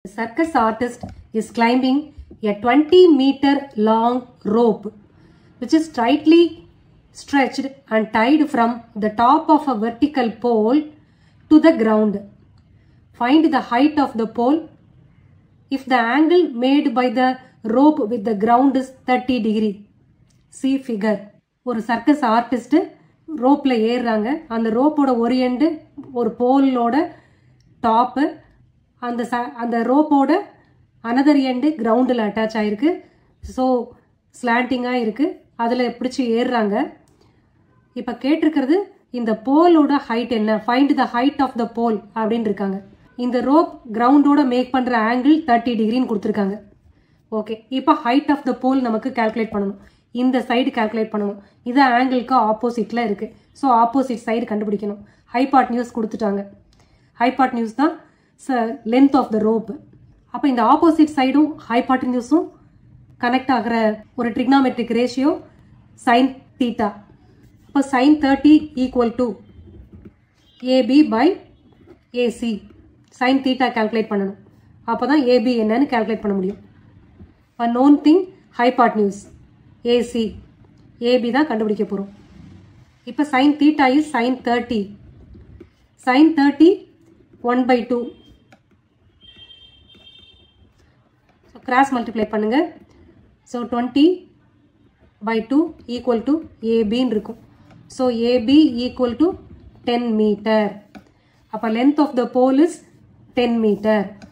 circus artist is climbing a 20 meter long rope which is tightly stretched and tied from the top of a vertical pole to the ground. Find the height of the pole if the angle made by the rope with the ground is 30 degree. See figure. ஒரு circus artist ரோப்பில் ஏறுறாங்க அந்த ரோப்போட ஒரு end ஒரு போலோட top அந்த ச அந்த ரோப்போட அனதர் எண்டு கிரவுண்டில் அட்டாச் ஆகிருக்கு ஸோ ஸ்லாண்டிங்காக இருக்குது அதில் பிடிச்சி ஏறுறாங்க இப்போ கேட்டிருக்கிறது இந்த போலோட ஹைட் என்ன find the height of the pole அப்படின்னு இருக்காங்க இந்த ரோப் கிரவுண்டோட மேக் பண்ணுற ஆங்கிள் தேர்ட்டி டிகிரின்னு கொடுத்துருக்காங்க ஓகே இப்போ ஹைட் ஆஃப் த போல் நமக்கு கால்குலேட் பண்ணணும் இந்த சைடு கால்குலேட் பண்ணணும் இது ஆங்கிளுக்கு ஆப்போசிட்டில் இருக்குது ஸோ ஆப்போசிட் சைடு கண்டுபிடிக்கணும் ஹைபாட் நியூஸ் கொடுத்துட்டாங்க ஹைபாட் நியூஸ் தான் ச லென்த் ஆஃப் த ரோப் அப்போ இந்த ஆப்போசிட் சைடும் ஹைபாட் நியூஸும் கனெக்ட் ஆகிற ஒரு ட்ரிக்னாமெட்ரிக் ரேஷியோ சைன் தீட்டா அப்போ sine thirty equal to AB by AC sine theta calculate பண்ணணும் அப்போ தான் ஏபி என்னன்னு கால்குலேட் பண்ண முடியும் இப்போ known thing hypotenuse AC AB தான் கண்டுபிடிக்க போகிறோம் இப்போ sine theta is sine thirty sine thirty one by two so cross multiply பண்ணுங்க so twenty by two equal to ஏபின்னு இருக்கும் so AB equal to ten metre அப்போ length of the pole is ten metre